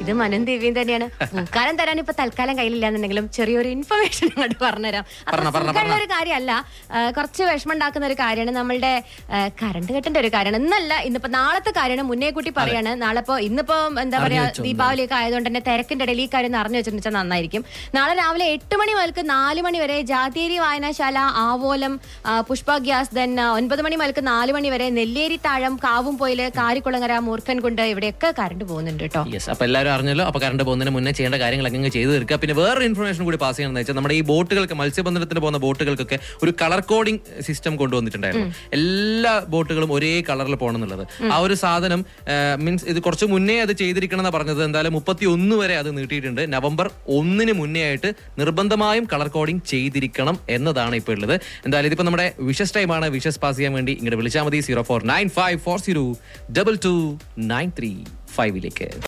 ഇത് മനം ദിവ്യം തന്നെയാണ് പൂക്കാലം തരാൻ ഇപ്പൊ തൽക്കാലം കയ്യിലില്ലാന്നുണ്ടെങ്കിലും ചെറിയൊരു ഇൻഫർമേഷൻ അങ്ങോട്ട് പറഞ്ഞുതരാം അത്ര പറഞ്ഞോ, പറഞ്ഞോ, സുഖമുള്ള ഒരു കാര്യമല്ല ആ, കുറച്ച് വിഷമം ഉണ്ടാക്കുന്ന ഒരു കാര്യമാണ് നമ്മളുടെ കറണ്ട് കെട്ടിന്റെ ഒരു കാര്യമാണ് ഇന്നല്ല ഇന്നിപ്പോ നാളത്തെ കാര്യമാണ് മുന്നേ കൂട്ടി പറയാണ് നാളെ ഇപ്പോ ഇന്നിപ്പോ എന്താ പറയാ ദീപാവലി ഒക്കെ ആയതുകൊണ്ട് തന്നെ തിരക്കിന്റെ ഇടയിൽ ഈ കാര്യം അറിഞ്ഞു വെച്ചിട്ടുണ്ടെച്ചാൽ നന്നായിരിക്കും നാളെ രാവിലെ എട്ട് മണി മുതൽക്ക് നാല് മണി വരെ ജാതേരി വായനശാല ആവോലം ആ, പുഷ്പ ഗ്യാസ് ദെൻ ഒൻപത് മണി മുതൽക്ക് നാല് മണി വരെ നെല്ലേരി താഴം കാവും പൊയില് കാരിക്കുളങ്ങര മൂർഖൻകുണ്ട് ഇവിടെയൊക്കെ കറണ്ട് പോകുന്നുണ്ട് കേട്ടോ യെസ് അപ്പൊ എല്ലാവരും അറിഞ്ഞല്ലോ അപ്പൊ കറണ്ട് പോകുന്നതിന് മുന്നേ ചെയ്യേണ്ട കാര്യങ്ങളൊക്കെ അങ്ങ് ചെയ്ത് തീർക്കുക പിന്നെ വേറൊരു ഇൻഫർമേഷൻ കൂടി പാസ് ചെയ്യണമെന്ന് വെച്ചാൽ നമ്മുടെ ഈ ബോട്ടുകൾക്ക് മത്സ്യബന്ധനത്തിന് പോകുന്ന ബോട്ടുകൾക്കൊക്കെ ഒരു കളർ കോഡിംഗ് സിസ്റ്റം കൊണ്ടുവന്നിട്ടുണ്ടായിരുന്നു എല്ലാ ബോട്ടുകളും ഒരേ കളറിൽ പോകണം എന്നുള്ളത് ആ ഒരു സാധനം മീൻസ് ഇത് കുറച്ച് മുന്നേ അത് ചെയ്തിരിക്കണം എന്ന് പറഞ്ഞത് എന്തായാലും മുപ്പത്തി ഒന്ന് വരെ അത് നീട്ടിയിട്ടുണ്ട് നവംബർ ഒന്നിന് മുന്നേ ആയിട്ട് നിർബന്ധമായും കളർ കോഡിംഗ് ചെയ്തിരിക്കണം എന്നതാണ് ഇപ്പോൾ ഉള്ളത് എന്തായാലും ഇതിപ്പോ നമ്മുടെ വിഷസ് ടൈമാണ് വിഷസ് പാസ് ചെയ്യാൻ വേണ്ടി ഇങ്ങോട്ട് വിളിച്ചാൽ മതി zero four nine five four zero double two nine three ഫൈവിലേക്ക്